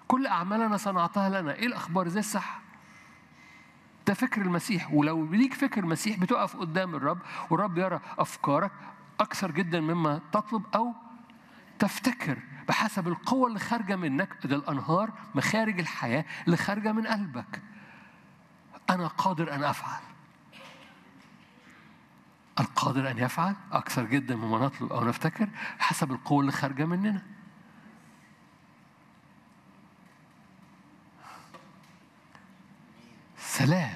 كل أعمالنا صنعتها لنا إيه الأخبار زي الصح ده فكر المسيح ولو ليك فكر المسيح بتقف قدام الرب والرب يرى أفكارك أكثر جدا مما تطلب أو تفتكر بحسب القوة اللي خارجة منك ده الأنهار مخارج الحياة اللي خارجة من قلبك أنا قادر أن أفعل القادر أن يفعل أكثر جدا مما نطلب أو نفتكر حسب القوة اللي خارجة مننا سلام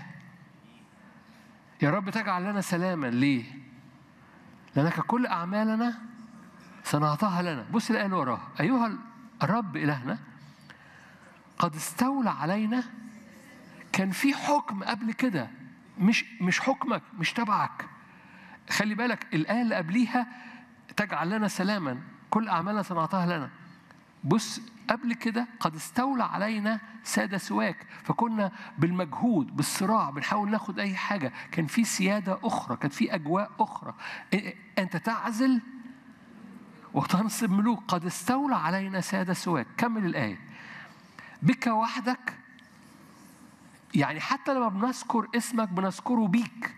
يا رب تجعل لنا سلاما ليه؟ لأنك كل أعمالنا صنعتها لنا بص الآية اللي وراها أيها الرب إلهنا قد استولى علينا كان في حكم قبل كده مش مش حكمك مش تبعك خلي بالك الآية اللي قبليها تجعل لنا سلاما كل أعمالنا صنعتها لنا بص قبل كده قد استولى علينا سادة سواك فكنا بالمجهود بالصراع بنحاول ناخد أي حاجة كان في سيادة أخرى كان في أجواء أخرى أنت تعزل وتنصب ملوك قد استولى علينا سادة سواك كمل الآية بك وحدك يعني حتى لما بنذكر اسمك بنذكره بيك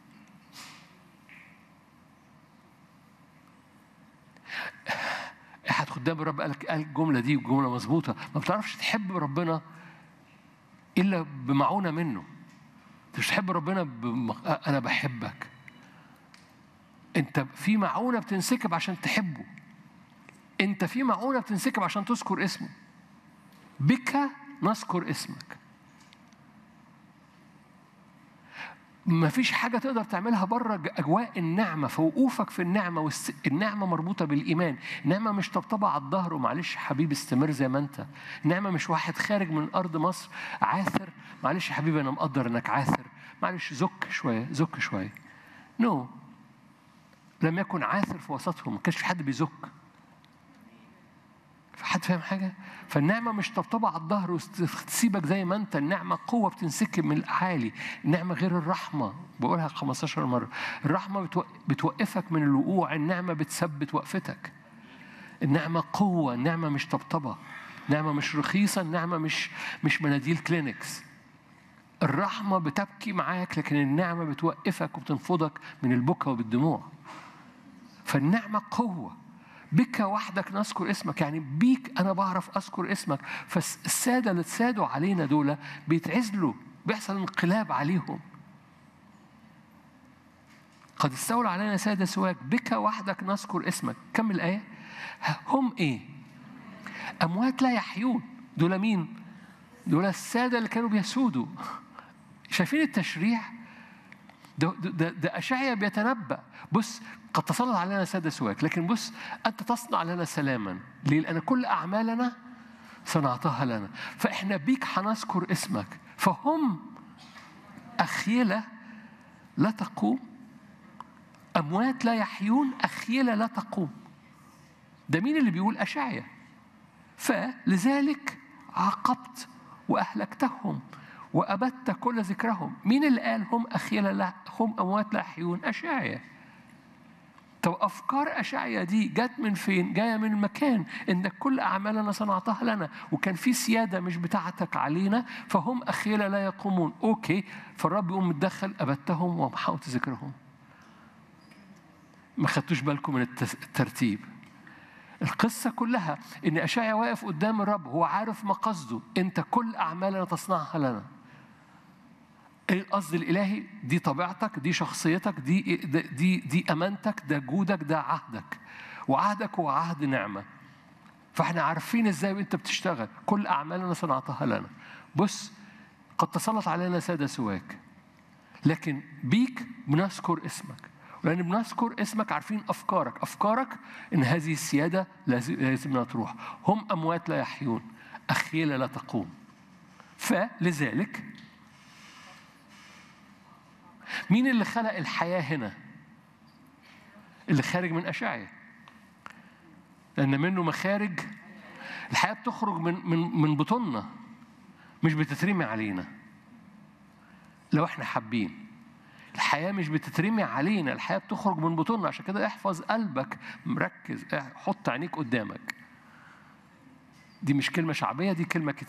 احد خدام الرب قال قال الجمله دي جمله مظبوطه ما بتعرفش تحب ربنا الا بمعونه منه انت مش تحب ربنا بم... انا بحبك انت في معونه بتنسكب عشان تحبه انت في معونه بتنسكب عشان تذكر اسمه بك نذكر اسمك ما فيش حاجة تقدر تعملها بره أجواء النعمة فوقوفك في النعمة والنعمة مربوطة بالإيمان النعمة مش طبطبة على الظهر ومعلش حبيبي استمر زي ما أنت النعمة مش واحد خارج من أرض مصر عاثر معلش يا حبيبي أنا مقدر إنك عاثر معلش زك شوية زك شوية نو no. لم يكن عاثر في وسطهم ما كانش في حد بيزك حد فاهم حاجة؟ فالنعمة مش طبطبة على الظهر وتسيبك زي ما أنت، النعمة قوة بتنسكب من الأعالي، النعمة غير الرحمة، بقولها 15 مرة، الرحمة بتوقفك من الوقوع، النعمة بتثبت وقفتك. النعمة قوة، النعمة مش طبطبة، النعمة مش رخيصة، النعمة مش مش مناديل كلينكس. الرحمة بتبكي معاك لكن النعمة بتوقفك وبتنفضك من البكا وبالدموع. فالنعمة قوة. بك وحدك نذكر اسمك يعني بيك انا بعرف اذكر اسمك فالساده اللي اتسادوا علينا دول بيتعزلوا بيحصل انقلاب عليهم قد استولى علينا ساده سواك بك وحدك نذكر اسمك كمل الايه هم ايه اموات لا يحيون دول مين دول الساده اللي كانوا بيسودوا شايفين التشريع ده, ده, ده أشعيا بيتنبأ بص قد تسلط علينا سادة سواك لكن بص أنت تصنع لنا سلاما ليه؟ لأن كل أعمالنا صنعتها لنا فإحنا بيك هنذكر اسمك فهم أخيلة لا تقوم أموات لا يحيون أخيلة لا تقوم ده مين اللي بيقول أشعيا فلذلك عاقبت وأهلكتهم وأبدت كل ذكرهم مين اللي قال هم أخيلة لا هم أموات لا يحيون أشعيا طب أفكار أشعيا دي جت من فين؟ جاية من المكان إنك كل أعمالنا صنعتها لنا وكان في سيادة مش بتاعتك علينا فهم أخيلة لا يقومون أوكي فالرب يقوم متدخل أبدتهم ومحوت ذكرهم ما خدتوش بالكم من الترتيب القصة كلها إن أشعيا واقف قدام الرب هو عارف مقصده أنت كل أعمالنا تصنعها لنا ايه القصد الالهي دي طبيعتك دي شخصيتك دي دي دي امانتك ده جودك ده عهدك وعهدك هو عهد نعمه فاحنا عارفين ازاي وانت بتشتغل كل اعمالنا صنعتها لنا بص قد تسلط علينا ساده سواك لكن بيك بنذكر اسمك ولأن بنذكر اسمك عارفين أفكارك أفكارك إن هذه السيادة لازم تروح هم أموات لا يحيون أخيلة لا تقوم فلذلك مين اللي خلق الحياة هنا؟ اللي خارج من أشعيا لأن منه مخارج الحياة بتخرج من من من بطوننا مش بتترمي علينا لو احنا حابين الحياة مش بتترمي علينا الحياة بتخرج من بطوننا عشان كده احفظ قلبك مركز حط عينيك قدامك دي مش كلمة شعبية دي كلمة